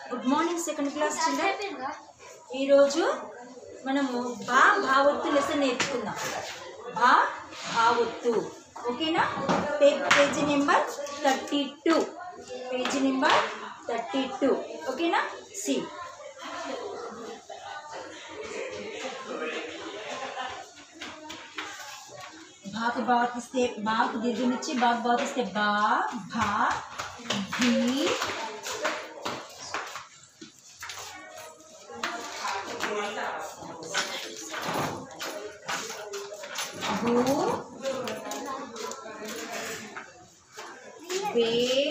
Good morning second class children ఈరోజు మనము బా భావొత్తు లెసన్ నేర్చుకుందాం బా భావొత్తు ఓకేనా పే- page number thirty two page number thirty two ఓకేనా సి బాకు బావతిస్తే బాకు దీర్ఘనిచ్చి బాకు బావతిస్తే బా భా భీ భూ బే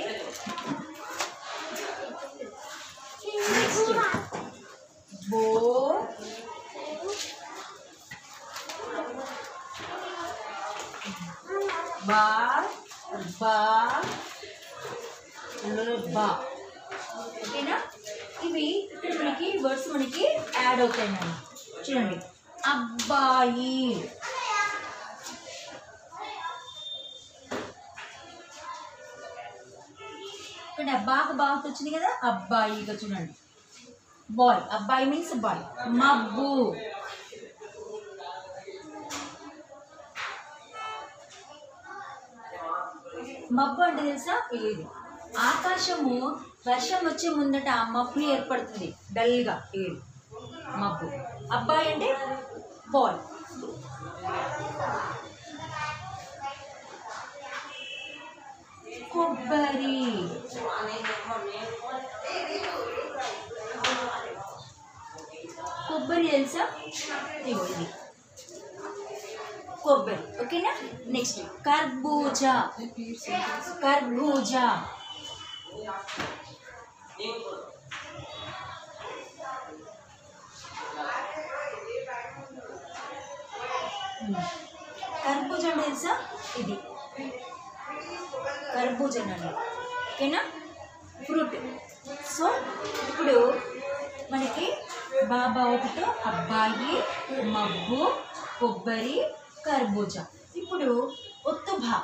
నెక్స్ట్ బో బా బా బా ఓకేనా ఇవి ఇక్కడ మనకి వర్డ్స్ మనకి యాడ్ అవుతాయి మేడం చూడండి అబ్బాయి ఇక్కడ బాగా బాగా వచ్చింది కదా అబ్బాయి ఇక చూడండి బాయ్ అబ్బాయి మీన్స్ బాయ్ మబ్బు మబ్బు అంటే తెలుసా ఇది ఆకాశము వర్షం వచ్చే ముందట ఆ మబ్బు ఏర్పడుతుంది డల్గా ఏడు మబ్బు అబ్బాయి అంటే బాయ్ కొబ్బరి కొబ్బరి తెలుసా ఇగో ఇది కొబ్బరి ఓకేనా నెక్స్ట్ కర్బూజా కర్బూజా కర్బూజా అంటే తెలుసా ఇది కర్బూజా అండి ఓకేనా ఫ్రూట్ సో ఇప్పుడు మనకి బాబా ఒకటో అబ్బాయి మబ్బు కొబ్బరి కర్బూజా ఇప్పుడు ఒత్తు భా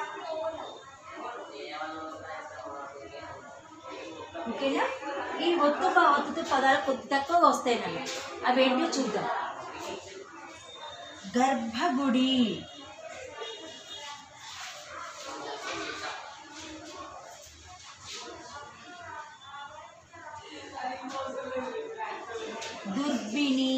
ఓకేనా ఈ ఒత్తు భా ఒత్తుతో పదాలు కొద్ది తక్కువగా వస్తాయి నన్ను అవి ఏంటో చూద్దాం గర్భగుడి దుర్బిణి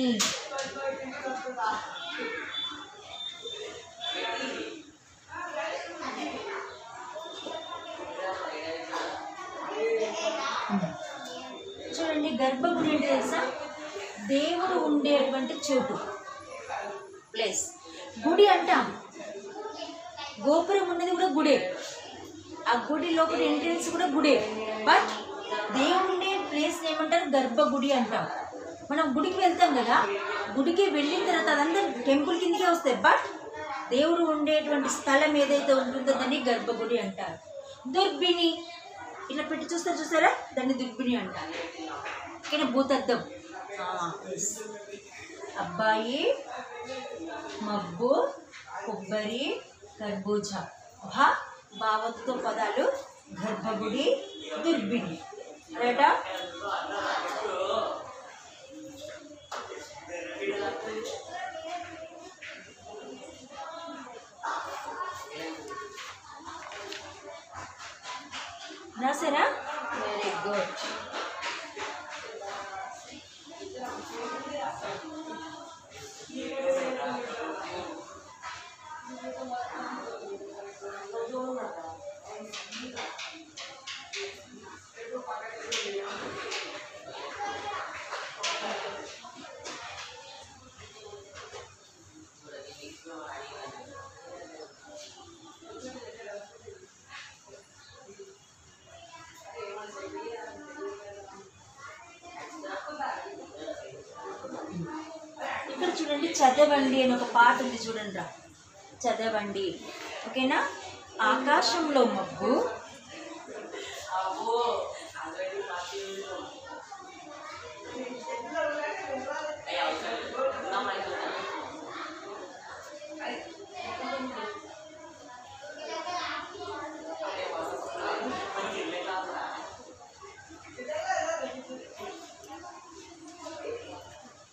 చూడండి గర్భగుడి అంటే తెలుసా దేవుడు ఉండేటువంటి చోటు ప్లేస్ గుడి అంటాం గోపురం ఉన్నది కూడా గుడే ఆ గుడి లోపల ఎంట్రన్స్ కూడా గుడే బట్ దేవుడు ఉండే ప్లేస్ ఏమంటారు గర్భగుడి అంటాం మనం గుడికి వెళ్తాం కదా గుడికి వెళ్ళిన తర్వాత అదంతా టెంపుల్ కిందకే వస్తాయి బట్ దేవుడు ఉండేటువంటి స్థలం ఏదైతే ఉంటుందో దాన్ని గర్భగుడి అంటారు దుర్బిణి ఇట్లా పెట్టి చూస్తారు చూసారా దాన్ని దుర్బిణి అంటారు ఇక్కడ భూతద్దం ఆ, yes. అబ్బాయి మబ్బు కొబ్బరి కర్బూజా భ భావత్తో పదాలు గర్భగుడి దుర్బిణి రైటా రాసారా వెరీ గుడ్ ఇక్కడ చూడండి చదవండి అని ఒక పాట ఉంది చూడండి రా చదవండి ఓకేనా ఆకాశంలో మబ్బు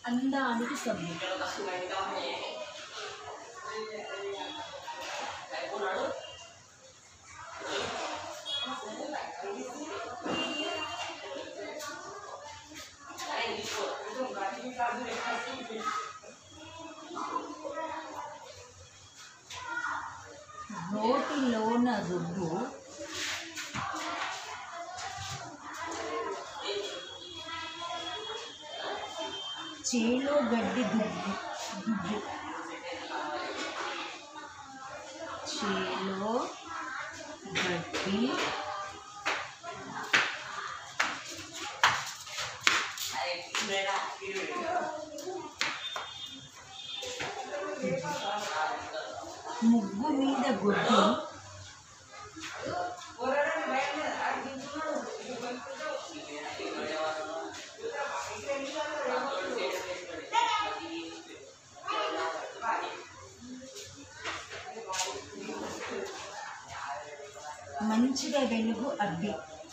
అందానికి సబ్బు రోటిలోన రుబ్బు చేలో గడ్డి దుబ్బు దుబ్బు చేలో గడ్డి ముగ్గు మీద గుడ్డి మంచిగా వెలుగు అబ్బి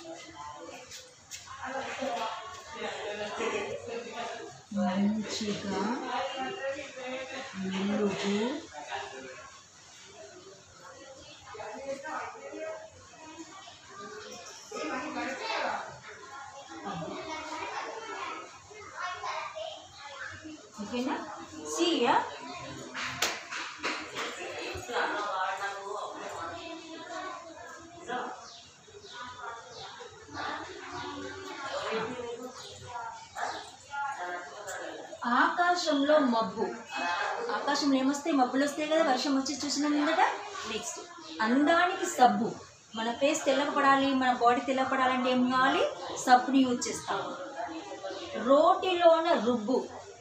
మంచిగా వెలుగు ఓకేనా సియా ఆకాశంలో మబ్బు ఆకాశంలో ఏమొస్తాయి మబ్బులు వస్తాయి కదా వర్షం వచ్చి చూసినాం కదా నెక్స్ట్ అందానికి సబ్బు మన ఫేస్ తెల్లగపడాలి మన బాడీ తెల్లగపడాలంటే ఏం కావాలి సబ్బుని యూజ్ చేస్తాం రోటిలోన రుబ్బు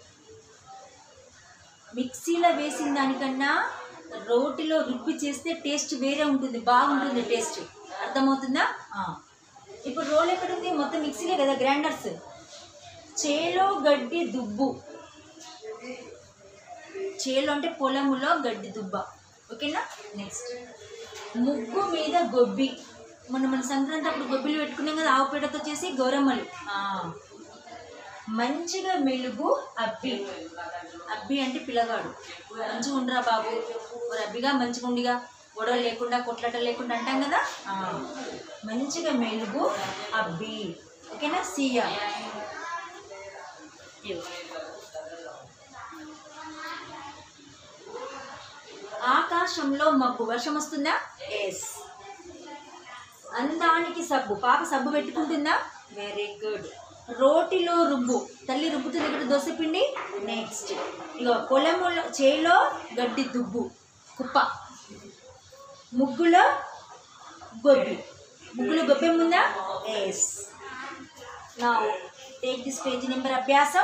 మిక్సీలో వేసిన దానికన్నా రోటిలో రుబ్బి చేస్తే టేస్ట్ వేరే ఉంటుంది బాగుంటుంది టేస్ట్ అర్థమవుతుందా ఆ. ఇప్పుడు రోల్ ఎక్కడుంది మొత్తం మిక్సీలే కదా గ్రైండర్స్ చేలో గడ్డి దుబ్బు చేలో అంటే పొలములో గడ్డి దుబ్బ ఓకేనా నెక్స్ట్ ముగ్గు మీద గొబ్బి మొన్న మన సంక్రాంతి అప్పుడు గొబ్బిలు పెట్టుకున్నాం కదా ఆవు పేడతో చేసి గౌరమ్మలు ఆ. మంచిగా మెలుగు అబ్బి అబ్బి అంటే పిల్లగాడు మంచిగా ఉండరా బాబు మరి అబ్బిగా మంచిగా ఉండిగా గొడవలు లేకుండా కొట్లాట లేకుండా అంటాం కదా ఆ. మంచిగా మెలుగు అబ్బి ఓకేనా సియా ఇవ్వు. ఆకాశంలో మబ్బు వర్షం వస్తుందా ఎస్ అందానికి సబ్బు పాప సబ్బు పెట్టుకుంటుందా వెరీ గుడ్ రోటిలో రుబ్బు తల్లి రుబ్బుతుంది ఇక్కడ దోశ పిండి నెక్స్ట్ ఇక పొలములో చేలో గడ్డి దుబ్బు కుప్ప ముగ్గులో గొబ్బి ముగ్గులో గొబ్బె ఉందా ఎస్ నా టేక్ దిస్ పేజ్ నెంబర్ అభ్యాసం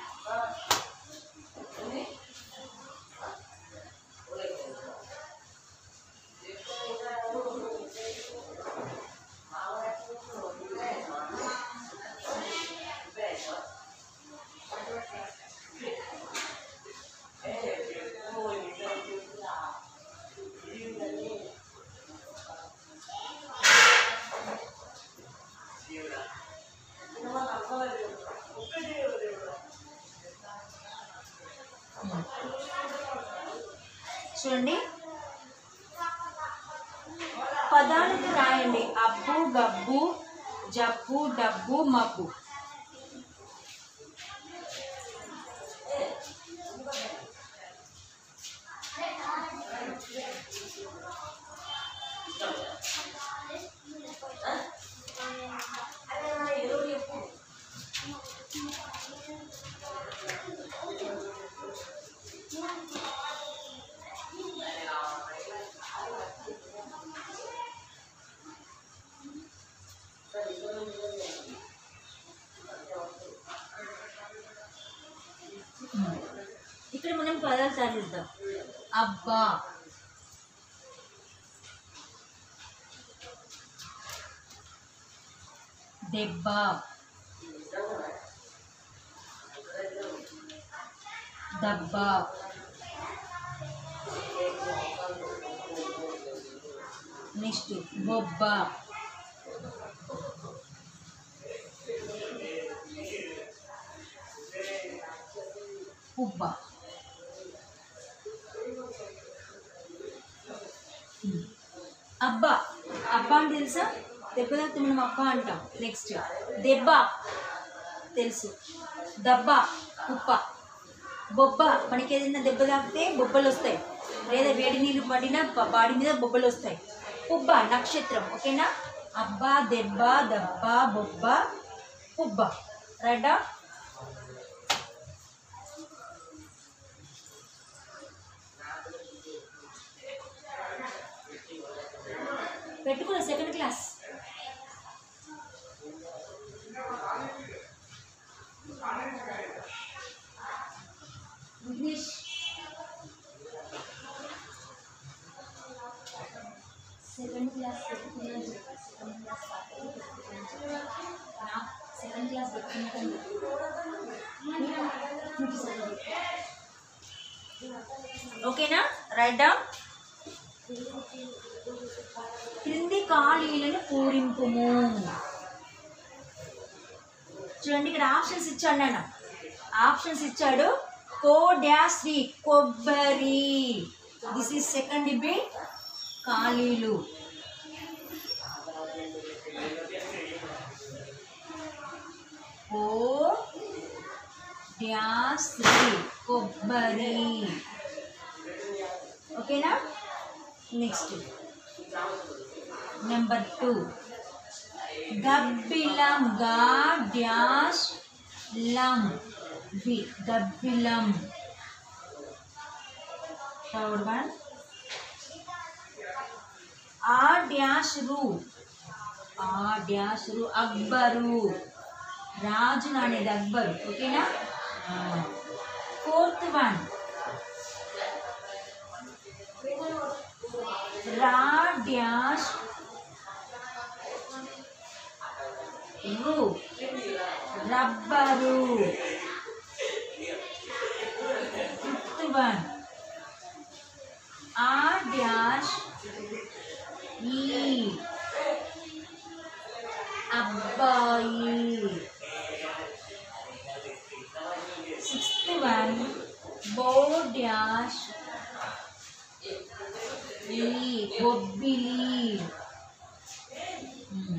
చూడండి పదాలకు రాయండి అబ్బు గబ్బు జబ్బు డబ్బు మబ్బు ఇక్కడ మనం పదాలు తయారిద్దాం అబ్బా దెబ్బ దబ్బ నెక్స్ట్ బొబ్బ పుబ్బ ఉమ్. అబ్బా అబ్బా అని తెలుసా దెబ్బ తాకితే మనం అబ్బా అంటాం నెక్స్ట్ దెబ్బ తెలుసు దబ్బ కుప్ప బొబ్బ మనకి ఏదైనా దెబ్బ తాకితే బొబ్బలు వస్తాయి లేదా వేడి నీళ్ళు పడినా బ- బాడీ మీద బొబ్బలు వస్తాయి పుబ్బ నక్షత్రం ఓకేనా అబ్బా దెబ్బ దబ్బ బొబ్బ పుబ్బ రైటా పెట్టుకున్న second class Vignesh second class పెట్టుకున్నాను సెకండ్ క్లాస్ నా సెకండ్ క్లాస్ పెట్టుకున్నాను ఓకేనా రైట్ డౌన్ క్రింది ఖాళీలను పూరింపుము చూడండి ఇక్కడ ఆప్షన్స్ ఇచ్చాడు నాన్న ఆప్షన్స్ ఇచ్చాడు కో డాష్ శ్రీ కొబ్బరి దిస్ ఈజ్ సెకండ్ డిబేట్ ఖాళీలు కో డాష్ శ్రీ కొబ్బరి ఓకేనా నెక్స్ట్ నెంబర్ టూ గబ్బిలం గా డ్యాష్ లం వి గబ్బిలం థర్డ్ వన్ ఆ డ్యాష్ రు ఆ డ్యాష్ రు అక్బరు రాజు అనేది అక్బరు ఓకేనా ఫోర్త్ వన్ రా డ్యాష్ రు రబ్బరు ఫిఫ్త్ వన్ ఆ డ్యాష్ ఈ అబ్బాయి సిక్స్త్ వన్ బో డ్యాష్ ఈ బొబ్బిలి మ్మ్.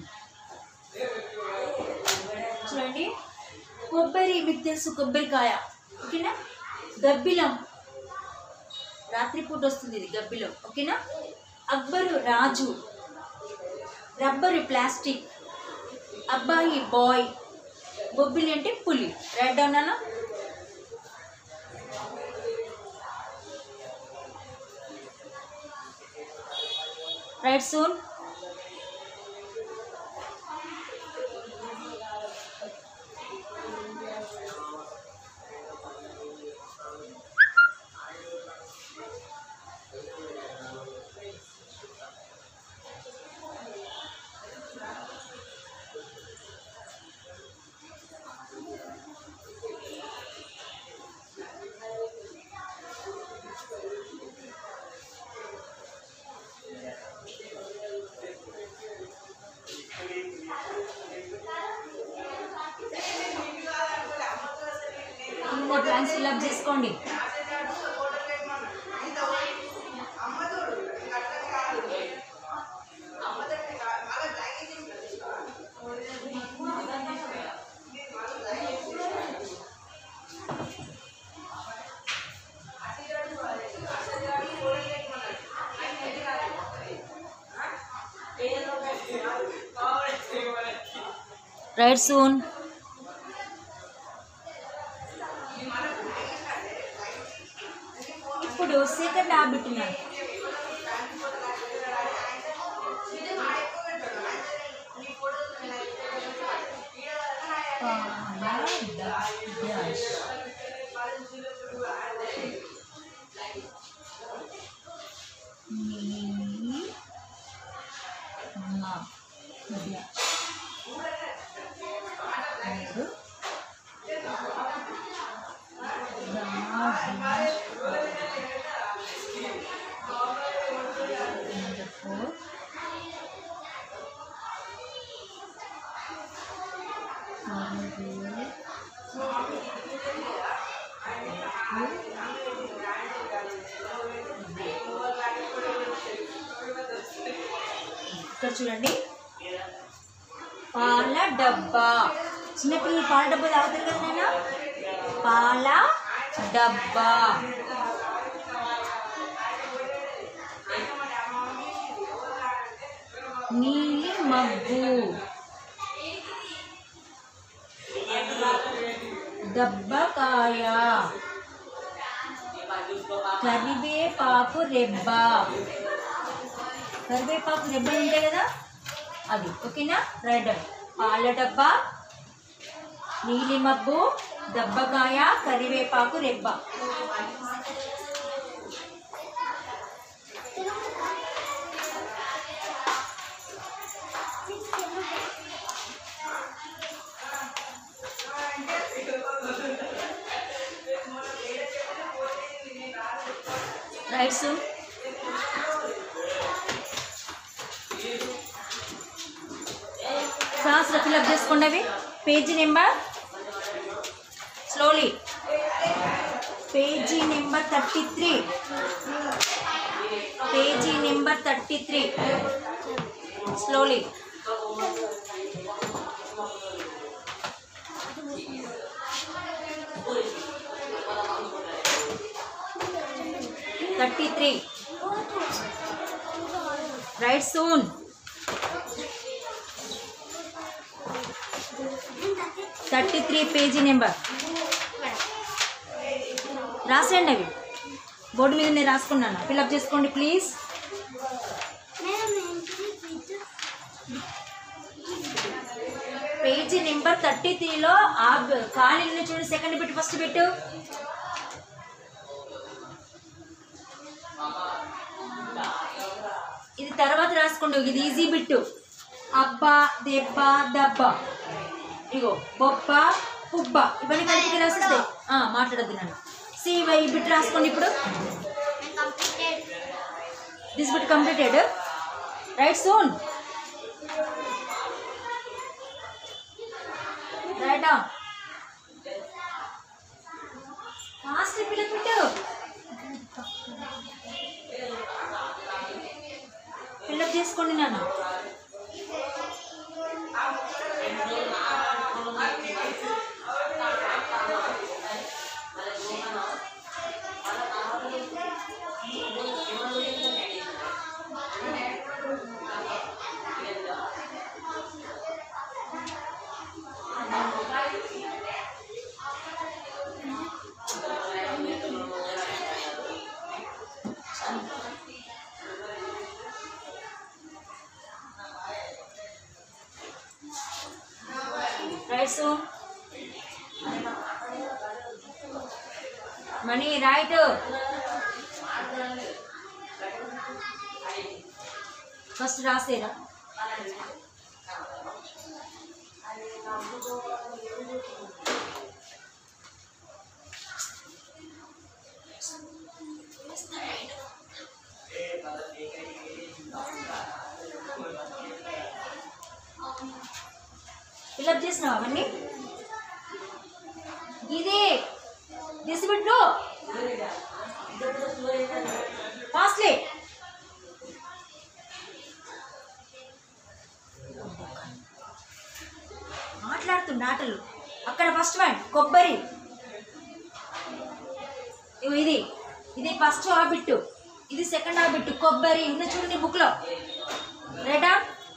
చూడండి కొబ్బరి మీకు తెలుసు కొబ్బరికాయ ఓకేనా గబ్బిలం రాత్రిపూట వస్తుంది ఇది గబ్బిలం ఓకేనా అక్బరు రాజు రబ్బరు ప్లాస్టిక్ అబ్బాయి బాయ్ బొబ్బిలి అంటే పులి రైట్ డౌన్ అన్న రైట్ సూన్ కింద బ్లాంక్స్ ఫిల్అప్ చేసుకోండి రైట్ సూన్ ఇప్పుడు సెకండ్ హ్యాబిట్ మ్యామ్ మూడు Number four. Number ఇక్కడ చూడండి పాల డబ్బా చిన్నపిల్లలు పాల డబ్బా తాగుతారు కదా నాన్న పాల డబ్బా నీలి మగ్గు దబ్బకాయ కరివేపాకు రెబ్బ కరివేపాకు రెబ్బలు ఉంటాయి కదా అవి ఓకేనా రైట్ పాల డబ్బా నీలి మగ్గు దబ్బకాయ కరివేపాకు రెబ్బ రైట్ సు క్లాస్లో ఫిల్అప్ చేసుకోండి అవి page number slowly page number thirty three page number thirty three slowly thirty three right soon thirty three page number రాసేయండి అవి బోర్డు మీద నేను రాసుకున్నాను ఫిల్అప్ చేసుకోండి ప్లీజ్ పేజీ నెంబర్ థర్టీ త్రీలో ఆ ఖాళీని చూడు సెకండ్ పెట్టు ఫస్ట్ పెట్టు ఇది తర్వాత రాసుకోండి ఇది ఈజీ బిట్టు అబ్బ దెబ్బ దబ్బ ఇగో బొబ్బ పుబ్బ ఇవన్నీ కలిపి రాసిస్తే ఆ, మాట్లాడొద్దు నన్ను సి వై ఈ బిట్ రాసుకోండి ఇప్పుడు this bit completed right soon రైటా ఫాస్ట్ పిల్ల పెట్టు ఫిల్అప్ చేసుకోండి నాన్న right so many right first రాసేరా ఫిల్అప్ చేసినావా అవన్నీ ఇది దిస్ బిట్లో ఫాస్ట్లీ మాట్లాడుతుండ ఆటలు అక్కడ ఫస్ట్ వన్ కొబ్బరి ఇగో ఇది ఇది ఫస్ట్ ఆ బిట్టు ఇది సెకండ్ ఆ బిట్టు కొబ్బరి ఉంది చూడండి బుక్లో రైటా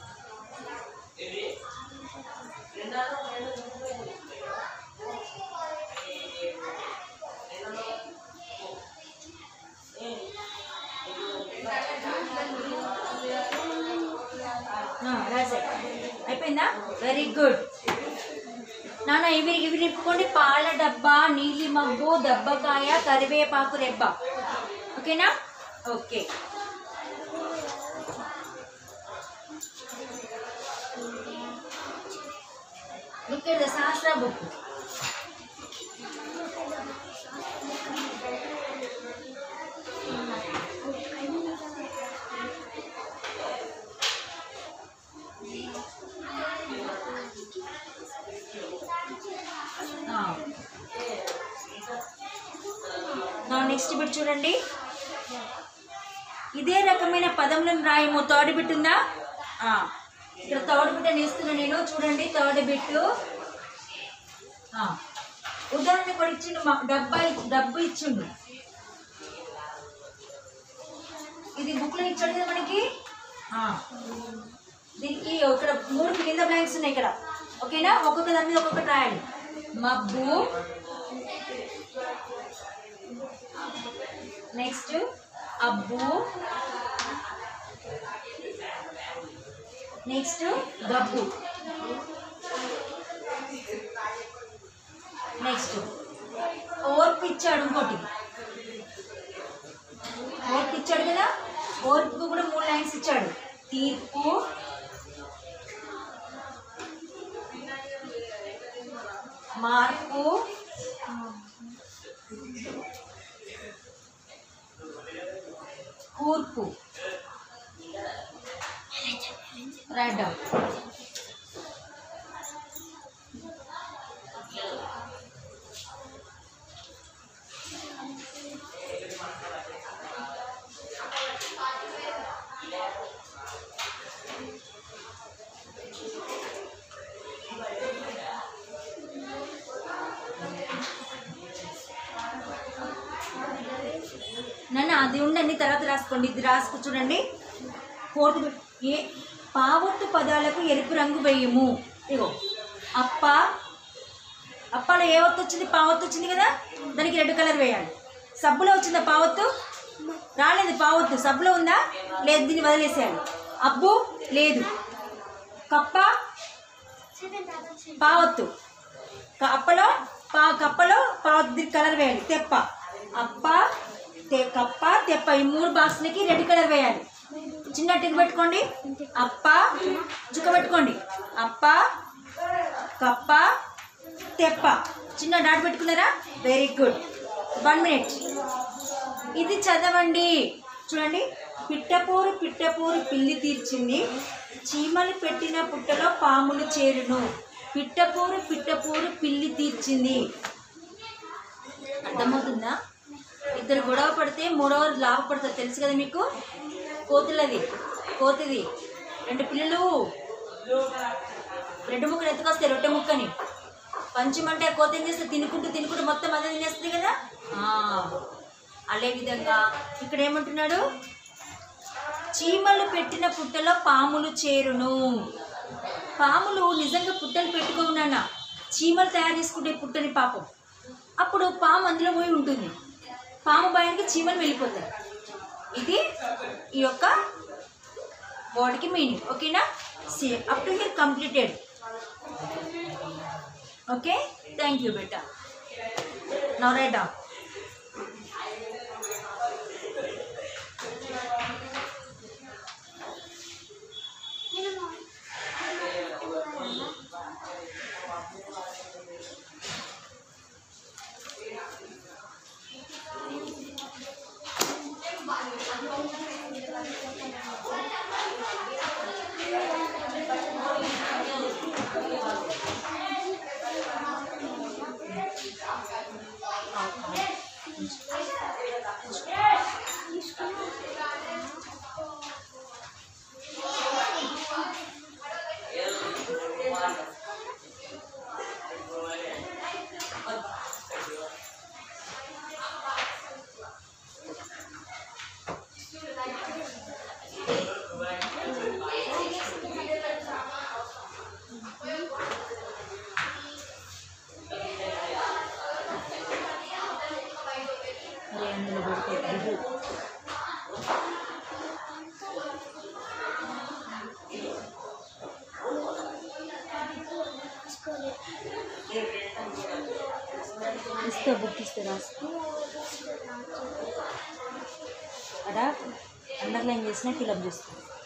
రాసే అయిపోయిందా వెరీ గుడ్ నాన్న ఇవి ఇవి నింపుకోండి పాల డబ్బా నీలి మగ్గు దబ్బకాయ కరివేపాకు రెబ్బ ఓకేనా ఓకే ఇక్కడ శాస్త్ర బుక్ నెక్స్ట్ బిట్ చూడండి ఇదే రకమైన పదములను రాయము థర్డ్ బిట్ ఉందా ఆ, ఇక్కడ థర్డ్ బిట్ అని ఇస్తున్నా నేను చూడండి థర్డ్ బిట్ ఆ, ఉదాహరణ కూడా ఇచ్చిండు మా డబ్బా ఇ- డబ్బు ఇచ్చిండు ఇది బుక్లో ఇచ్చాడు కదా మనకి ఆ. దీనికి ఇక్కడ మూడు కింద బ్లాంక్స్ ఉన్నాయి ఇక్కడ ఓకేనా ఒక్కొక్క దాని మీద ఒక్కొక్కటి రాయాలి మబ్బు నెక్స్ట్ అబ్బు నెక్స్ట్ గబ్బు నెక్స్ట్ ఓర్పు ఇచ్చాడు ఇంకోటి ఓర్పు ఇచ్చాడు కదా ఓర్పుకు కూడా మూడు లైన్స్ ఇచ్చాడు తీర్పు మార్పు కూర్పు రైట్ డౌన్ నన్ను అది ఉండండి తర్వాత రాసుకోండి ఇది రాసుకు చూడండి ఫోర్త్ బిట్. ఏ పావొత్తు పదాలకు ఎరుపు రంగు వేయము ఇగో అప్ప అప్పలో ఏ ఒత్తు వచ్చింది పావొత్తు వచ్చింది కదా దానికి రెడ్ కలర్ వేయాలి సబ్బులో వచ్చిందా పావొత్తు రాలేదు పావొత్తు సబ్బులో ఉందా లేదు దీన్ని వదిలేసేయాలి అబ్బు లేదు కప్ప పావొత్తు క- అప్పలో పా కప్పలో పావొత్తు దీనికి కలర్ వేయాలి తెప్ప అప్ప తె కప్ప తెప్ప ఈ మూడు బాక్స్లకి రెడ్ కలర్ వేయాలి చిన్న టిక్ పెట్టుకోండి అప్ప చుక్క పెట్టుకోండి అప్ప కప్ప తెప్ప చిన్న డాట్ పెట్టుకున్నారా వెరీ గుడ్ వన్ మినిట్ ఇది చదవండి చూడండి పిట్టపోరు పిట్టపోరు పిల్లి తీర్చింది చీమలు పెట్టిన పుట్టలో పాములు చేరును పిట్టపోరు పిట్టపోరు పిల్లి తీర్చింది అర్థమవుతుందా ఇద్దరు గొడవ పడితే మూడవది లాభపడతారు తెలుసు కదా మీకు కోతులది కోతిది రెండు పిల్లలు రెండు ముక్కలు ఎత్తుకొస్తాయి రొట్టె ముక్కని పంచమంటే ఆ కోత ఏం చేస్తే తినుకుంటూ తినుకుంటూ మొత్తం అదే తినేస్తుంది కదా ఆ, అదే విధంగా ఇక్కడ ఏమంటున్నాడు చీమలు పెట్టిన పుట్టలో పాములు చేరును పాములు నిజంగా పుట్టలు పెట్టుకోవునాన్న చీమలు తయారు చేసుకుంటే పుట్టని పాపం అప్పుడు పాము అందులో పోయి ఉంటుంది పాము భయానికి చీమలు వెళ్ళిపోతాయి ఇది ఈ యొక్క వర్డ్కి మీనింగ్ ఓకేనా see up to here completed okay thank you బేటా నవ్ రైట్ డౌన్ అరే అందులో పెడితే దిగు. ఇస్తే బుక్ ఇస్తే రాసుకో అడా అండర్లైన్ చేసిన ఫిలప్ చేసుకో